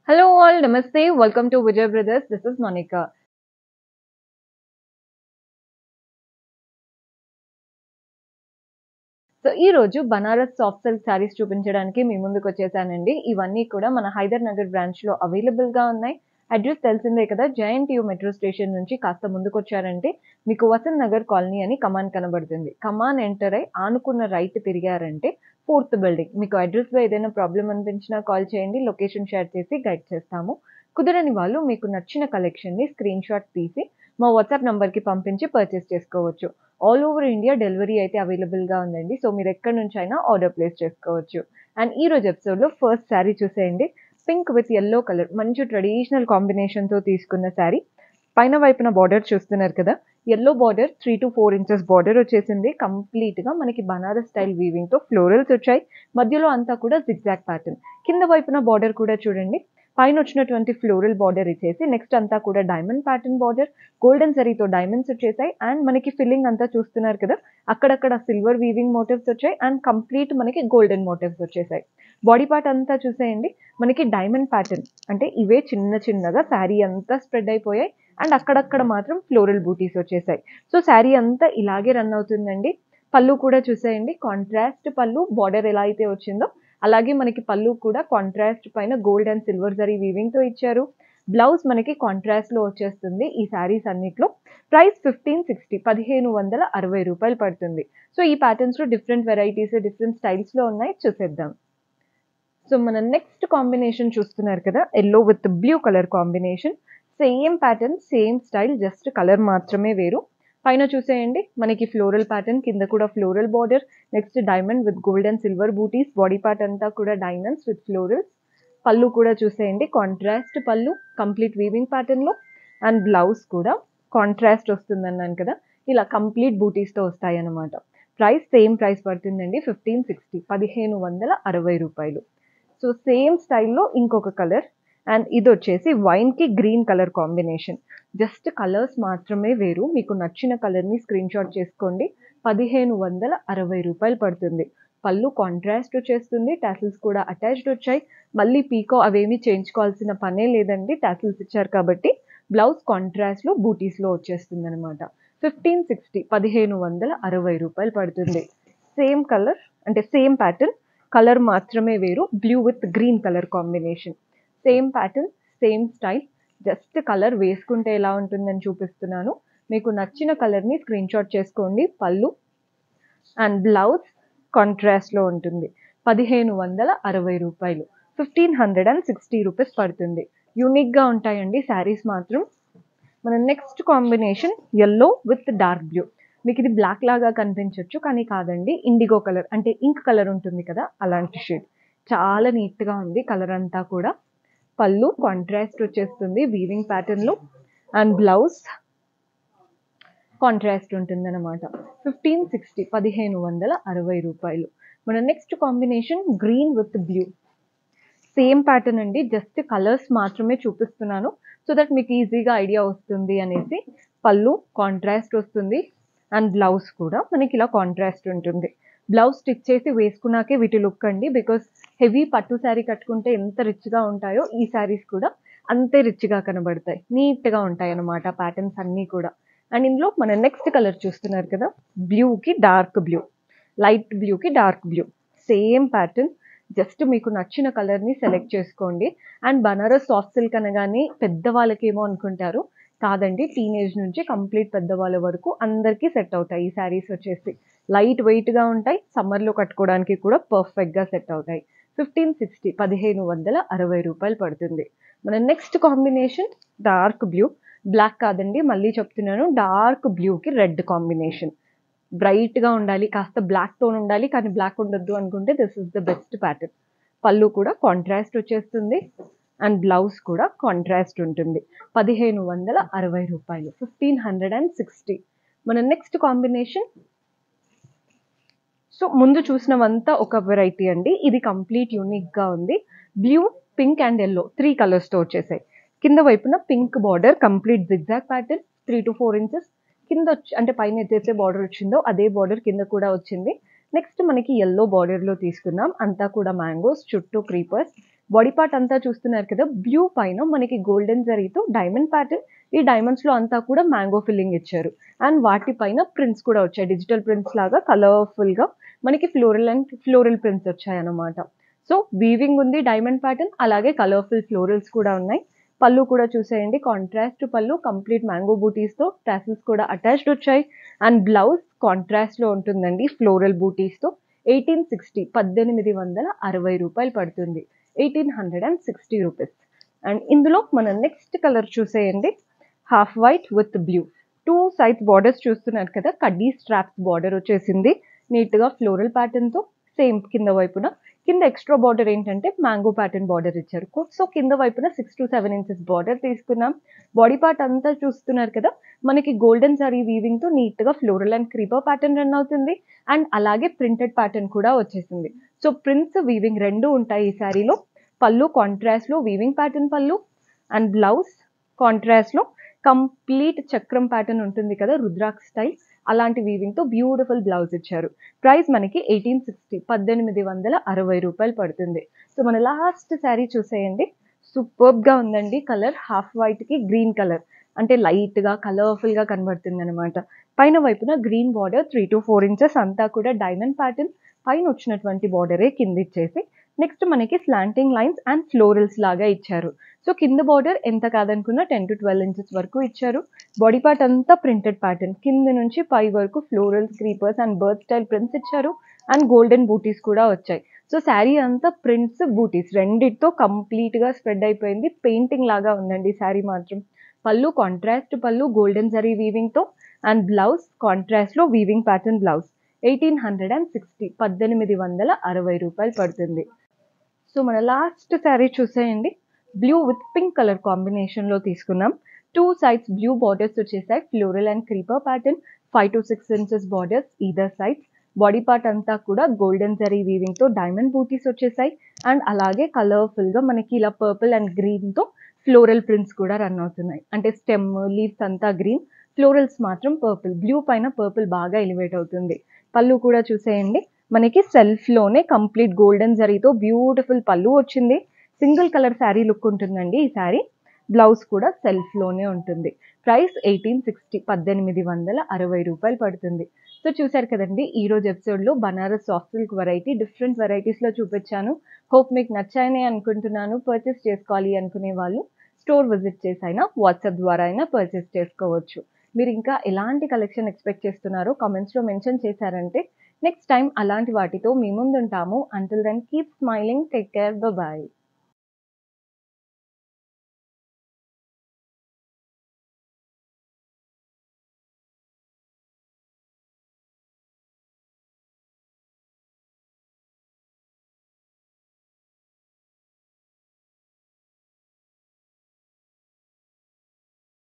Hello all, Namaste. Welcome to Vijay Brothers. This is Monica. So ఈ రోజు Banaras soft silk saris చూపించడానికి మీ ముందుకు వచ్చేసానండి ఇవన్నీ కూడా మన హైదర్ నగర్ బ్రాంచ్ లో అవైలబుల్ గా ఉన్నాయి అడ్రస్ తెలిసిందే కదా జయంట్ యూ మెట్రో స్టేషన్ నుంచి కాస్త ముందుకు వచ్చారంటే మీకు వసంత్ నగర్ కాలనీ అని కమాన్ కనబడుతుంది కమాన్ ఎంటర్ అయి ఆనుకున్న రైట్ తిరిగారంటే ఫోర్త్ బిల్డింగ్ మీకు అడ్రస్ లో ఏదైనా ప్రాబ్లం అనిపించినా కాల్ చేయండి లొకేషన్ షేర్ చేసి గైడ్ చేస్తాము కుదరని వాళ్ళు మీకు నచ్చిన కలెక్షన్ ని స్క్రీన్ షాట్ తీసి మా వాట్సాప్ నంబర్ కి పంపించి పర్చేస్ చేసుకోవచ్చు ఆల్ ఓవర్ ఇండియా డెలివరీ అయితే అవైలబుల్ గా ఉందండి సో మీరు ఎక్కడి నుంచి అయినా ఆర్డర్ ప్లేస్ చేసుకోవచ్చు అండ్ ఈ రోజు ఎపిసోడ్ లో ఫస్ట్ శారీ చూసేయండి పింక్ విత్ ఎల్లో కలర్ మంచి ట్రెడిషనల్ కాంబినేషన్ తో తీసుకున్న శారీ పైన వైపున బార్డర్ చూస్తున్నారు కదా yellow border three to four inches border వచ్చేసింది కంప్లీట్ గా మనకి బనారస్ స్టైల్ వీవింగ్ తో ఫ్లోరల్స్ వచ్చాయి మధ్యలో అంతా కూడా జిగ్జాక్ ప్యాటర్న్ కింద వైపున బార్డర్ కూడా చూడండి పైన వచ్చినటువంటి ఫ్లోరల్ బార్డర్ ఇచ్చేసి నెక్స్ట్ అంతా కూడా డైమండ్ ప్యాటర్న్ బార్డర్ గోల్డెన్ జరీతో డైమండ్స్ వచ్చేసాయి అండ్ మనకి ఫిల్లింగ్ అంతా చూస్తున్నారు కదా అక్కడక్కడ సిల్వర్ వీవింగ్ మోటివ్స్ వచ్చాయి అండ్ కంప్లీట్ మనకి గోల్డెన్ మోటివ్స్ వచ్చేసాయి బాడీ పార్ట్ అంతా చూసేయండి మనకి డైమండ్ ప్యాటర్న్ అంటే ఇవే చిన్న చిన్నగా శారీ అంతా స్ప్రెడ్ అయిపోయాయి అండ్ అక్కడక్కడ మాత్రం ఫ్లోరల్ బూటీస్ వచ్చేసాయి సో శారీ అంతా ఇలాగే రన్ అవుతుందండి పళ్ళు కూడా చూసేయండి కాంట్రాస్ట్ పళ్ళు బార్డర్ ఎలా అయితే వచ్చిందో అలాగే మనకి పళ్ళు కూడా కాంట్రాస్ట్ పైన gold and silver zari weaving తో ఇచ్చారు బ్లౌజ్ మనకి కాంట్రాస్ట్ లో వచ్చేస్తుంది ఈ శారీస్ అన్నిట్లో ప్రైస్ ఫిఫ్టీన్ సిక్స్టీ పదిహేను వందల అరవై రూపాయలు పడుతుంది సో ఈ ప్యాటర్న్స్ లో డిఫరెంట్ వెరైటీస్ డిఫరెంట్ స్టైల్స్ లో ఉన్నాయి చూసేద్దాం సో మన నెక్స్ట్ కాంబినేషన్ చూస్తున్నారు కదా yellow with blue colour combination same pattern same style just colour మాత్రమే వేరు పైన చూసేయండి మనకి ఫ్లోరల్ ప్యాటర్న్ కింద కూడా floral border next diamond with gold and silver buttis body part అంతా కూడా డైమండ్స్ విత్ ఫ్లోరల్స్ పళ్ళు కూడా చూసేయండి కాంట్రాస్ట్ పళ్ళు కంప్లీట్ వీవింగ్ ప్యాటర్న్ లో అండ్ బ్లౌజ్ కూడా కాంట్రాస్ట్ వస్తుంది అన్నాను కదా ఇలా కంప్లీట్ బూటీస్తో వస్తాయి అన్నమాట ప్రైస్ సేమ్ ప్రైస్ పడుతుందండి ఫిఫ్టీన్ సిక్స్టీ పదిహేను వందల అరవై రూపాయలు సో సేమ్ స్టైల్లో ఇంకొక కలర్ అండ్ ఇది వచ్చేసి వైన్కి green colour combination just colours మాత్రమే వేరు మీకు నచ్చిన కలర్ని స్క్రీన్ షాట్ చేసుకోండి పదిహేను వందల అరవై రూపాయలు పడుతుంది పళ్ళు కాంట్రాస్ట్ వచ్చేస్తుంది టాసిల్స్ కూడా అటాచ్డ్ వచ్చాయి మళ్ళీ పీకో అవేమీ చేయించుకోవాల్సిన పనే లేదండి టాసిల్స్ ఇచ్చారు కాబట్టి బ్లౌజ్ కాంట్రాస్ట్లో బూటీస్లో వచ్చేస్తుంది అనమాట ఫిఫ్టీన్ సిక్స్టీ పదిహేను వందల అరవై రూపాయలు పడుతుంది సేమ్ కలర్ అంటే సేమ్ ప్యాటర్న్ కలర్ మాత్రమే వేరు blue with green colour combination same pattern same style just colour వేసుకుంటే ఎలా ఉంటుందని చూపిస్తున్నాను మీకు నచ్చిన కలర్ని స్క్రీన్ షాట్ చేసుకోండి పళ్ళు అండ్ బ్లౌజ్ కాంట్రాస్ట్లో ఉంటుంది పదిహేను వందల అరవై రూపాయలు fifteen hundred and sixty rupees పడుతుంది యూనిక్గా ఉంటాయండి శారీస్ మాత్రం మన next combination yellow with dark blue మీకు ఇది బ్లాక్ లాగా కనిపించవచ్చు కానీ కాదండి ఇండిగో కలర్ అంటే ఇంక్ కలర్ ఉంటుంది కదా అలాంటి షేడ్ చాలా నీట్గా ఉంది కలర్ అంతా కూడా పళ్ళు కాంట్రాస్ట్ వచ్చేస్తుంది వీవింగ్ ప్యాటర్న్లో అండ్ బ్లౌజ్ కాంట్రాస్ట్ ఉంటుంది అనమాట ఫిఫ్టీన్ సిక్స్టీ పదిహేను వందల అరవై రూపాయలు మన next combination green with blue same pattern అండి జస్ట్ కలర్స్ మాత్రమే చూపిస్తున్నాను సో దట్ మీకు ఈజీగా ఐడియా వస్తుంది అనేసి పళ్ళు కాంట్రాస్ట్ వస్తుంది అండ్ బ్లౌజ్ కూడా మనకి ఇలా కాంట్రాస్ట్ ఉంటుంది బ్లౌజ్ స్టిచ్ చేసి వేసుకున్నాకే వీటి లుక్ అండి బికాస్ హెవీ పట్టు శారీ కట్టుకుంటే ఎంత రిచ్గా ఉంటాయో ఈ శారీస్ కూడా అంతే రిచ్గా కనబడతాయి నీట్గా ఉంటాయి అన్నమాట ప్యాటర్న్స్ అన్నీ కూడా అండ్ ఇందులో మన నెక్స్ట్ కలర్ చూస్తున్నారు కదా బ్లూకి డార్క్ బ్లూ లైట్ బ్లూకి dark blue same pattern just మీకు నచ్చిన కలర్ని సెలెక్ట్ చేసుకోండి అండ్ బనారస్ సాఫ్ట్ సిల్క్ అనగానే పెద్దవాళ్ళకి ఏమో అనుకుంటారు కాదండి టీనేజ్ నుంచి కంప్లీట్ పెద్దవాళ్ళ వరకు అందరికీ సెట్ అవుతాయి ఈ శారీస్ వచ్చేసి లైట్ వెయిట్గా ఉంటాయి సమ్మర్లో కట్టుకోవడానికి కూడా పర్ఫెక్ట్గా సెట్ అవుతాయి ఫిఫ్టీన్ సిక్స్టీ పదిహేను వందల అరవై రూపాయలు పడుతుంది మన next combination dark blue black కాదండి మళ్ళీ చెప్తున్నాను డార్క్ బ్లూకి రెడ్ కాంబినేషన్ బ్రైట్గా ఉండాలి కాస్త బ్లాక్ టోన్ ఉండాలి కానీ బ్లాక్ ఉండొద్దు అనుకుంటే this is the best pattern పళ్ళు కూడా కాంట్రాస్ట్ వచ్చేస్తుంది అండ్ బ్లౌజ్ కూడా కాంట్రాస్ట్ ఉంటుంది పదిహేను వందల అరవై రూపాయలు ఫిఫ్టీన్ హండ్రెడ్ అండ్ సిక్స్టీ మన నెక్స్ట్ కాంబినేషన్ సో ముందు చూసినవంతా ఒక వెరైటీ అండి ఇది కంప్లీట్ యూనిక్గా ఉంది blue pink and yellow three కలర్స్తో వచ్చేసాయి కింద వైపున pink border complete zigzag pattern three to four inches కింద వచ్చి అంటే పైన ఎత్తైతే బార్డర్ వచ్చిందో అదే బార్డర్ కింద కూడా వచ్చింది నెక్స్ట్ మనకి ఎల్లో బార్డర్లో తీసుకున్నాం అంతా కూడా మ్యాంగోస్ చుట్టూ క్రీపర్స్ బాడీ పార్ట్ అంతా చూస్తున్నారు కదా బ్లూ పైన మనకి గోల్డెన్ జరీతో డైమండ్ ప్యాటర్న్ ఈ డైమండ్స్ లో అంతా కూడా మ్యాంగో ఫిల్లింగ్ ఇచ్చారు అండ్ వాటిపైన ప్రింట్స్ కూడా వచ్చాయి డిజిటల్ ప్రింట్స్ లాగా కలర్ఫుల్ గా మనకి ఫ్లోరల్ అండ్ ఫ్లోరల్ ప్రింట్స్ వచ్చాయి అన్నమాట సో వీవింగ్ ఉంది డైమండ్ ప్యాటర్న్ అలాగే కలర్ఫుల్ ఫ్లోరల్స్ కూడా ఉన్నాయి పళ్ళు కూడా చూసేయండి కాంట్రాస్ట్ పళ్ళు కంప్లీట్ మ్యాంగో బూటీస్ తో టాసిల్స్ కూడా అటాచ్డ్ వచ్చాయి అండ్ బ్లౌజ్ కాంట్రాస్ట్ లో ఉంటుందండి ఫ్లోరల్ బూటీస్ తో ఎయిటీన్ సిక్స్టీ పద్దెనిమిది వందల అరవై రూపాయలు పడుతుంది eighteen hundred and sixty rupees and ఇందులో మన నెక్స్ట్ కలర్ చూసేయండి half white with blue two sides borders చూస్తున్నారు కదా కడ్డీ స్ట్రాప్స్ బార్డర్ వచ్చేసింది నీట్ గా ఫ్లోరల్ ప్యాటర్న్ తో సేమ్ కింద వైపున కింద ఎక్స్ట్రా బార్డర్ ఏంటంటే మ్యాంగో ప్యాటర్న్ బార్డర్ ఇచ్చారు సో కింద వైపున six to seven inches border తీసుకున్నాం బాడీ పార్ట్ అంతా చూస్తున్నారు కదా మనకి గోల్డెన్ సారీ వీవింగ్ తో నీట్ గా floral and creeper pattern run అవుతుంది అండ్ అలాగే ప్రింటెడ్ ప్యాటర్న్ కూడా వచ్చేసింది సో ప్రింట్స్ వీవింగ్ రెండు ఉంటాయి ఈ శారీలో పళ్ళు కాంట్రాస్ట్ లో weaving pattern pallu and blouse contrast లో కంప్లీట్ చక్రం ప్యాటర్న్ ఉంటుంది కదా రుద్రాక్ష స్టైల్ అలాంటి వీవింగ్ తో బ్యూటిఫుల్ బ్లౌజ్ ఇచ్చారు ప్రైస్ మనకి ఎయిటీన్ సిక్స్టీ పద్దెనిమిది వందల అరవై రూపాయలు పడుతుంది సో మన లాస్ట్ శారీ చూసేయండి సూపర్బ్ గా ఉందండి కలర్ హాఫ్ వైట్ కి గ్రీన్ కలర్ అంటే లైట్ గా కలర్ఫుల్ గా కనబడుతుంది అనమాట పైన వైపున green border three to four inches అంతా కూడా డైమండ్ ప్యాటర్న్ పైన వచ్చినటువంటి బార్డరే కింద ఇచ్చేసి నెక్స్ట్ మనకి స్లాంటింగ్ లైన్స్ అండ్ ఫ్లోరల్స్ లాగా ఇచ్చారు సో కింద బార్డర్ ఎంత కాదనుకున్నా టెన్ టు ట్వెల్వ్ ఇంచెస్ వరకు ఇచ్చారు బాడీ పార్ట్ అంతా ప్రింటెడ్ ప్యాటర్న్ కింద నుంచి పై వరకు florals creepers and bird style prints ఇచ్చారు అండ్ గోల్డెన్ బూటీస్ కూడా వచ్చాయి సో శారీ అంతా ప్రింట్స్ బూటీస్ రెండిటితో కంప్లీట్ గా స్ప్రెడ్ అయిపోయింది పెయింటింగ్ లాగా ఉందండి శారీ మాత్రం పళ్ళు కాంట్రాస్ట్ పళ్ళు గోల్డెన్ జరీ వీవింగ్ తో అండ్ బ్లౌజ్ కాంట్రాస్ట్ లో weaving pattern blouse eighteen hundred and sixty పద్దెనిమిది వందల అరవై రూపాయలు పడుతుంది సో మన లాస్ట్ శారీ చూసేయండి blue with pink colour combination లో తీసుకున్నాం టూ సైడ్స్ బ్లూ బార్డర్స్ వచ్చేసాయి floral and creeper pattern five to six inches borders either sides body part అంతా కూడా గోల్డెన్ జరీ వీవింగ్ తో డైమండ్ బూటీస్ వచ్చేసాయి అండ్ అలాగే కలర్ఫుల్ గా మనకి ఇలా పర్పుల్ అండ్ గ్రీన్ తో ఫ్లోరల్ ప్రింట్స్ కూడా రన్ అవుతున్నాయి అంటే స్టెమ్ లీవ్స్ అంతా గ్రీన్ ఫ్లోరల్స్ మాత్రం పర్పుల్ బ్లూ పైన పర్పుల్ బాగా ఎలివేట్ అవుతుంది పళ్ళు కూడా చూసేయండి మనకి సెల్ఫ్ లోనే కంప్లీట్ గోల్డెన్ జరీతో బ్యూటిఫుల్ పళ్ళు వచ్చింది సింగిల్ కలర్ శారీ లుక్ ఉంటుందండి ఈ శారీ బ్లౌజ్ కూడా సెల్ఫ్ లోనే ఉంటుంది ప్రైస్ ఎయిటీన్ సిక్స్టీ పద్దెనిమిది వందల అరవై రూపాయలు పడుతుంది సో చూశారు కదండి ఈ రోజు ఎపిసోడ్ లో Banaras soft silk variety different varieties లో చూపించాను హోప్ మీకు నచ్చాయని అనుకుంటున్నాను పర్చేస్ చేసుకోవాలి అనుకునే వాళ్ళు స్టోర్ విజిట్ చేసి అయినా వాట్సాప్ ద్వారా అయినా పర్చేస్ చేసుకోవచ్చు మీరు ఇంకా ఎలాంటి కలెక్షన్ ఎక్స్పెక్ట్ చేస్తున్నారో కామెంట్స్ లో మెన్షన్ చేశారంటే నెక్స్ట్ టైం అలాంటి వాటితో మీ ముందుంటాము until then keep smiling take care bye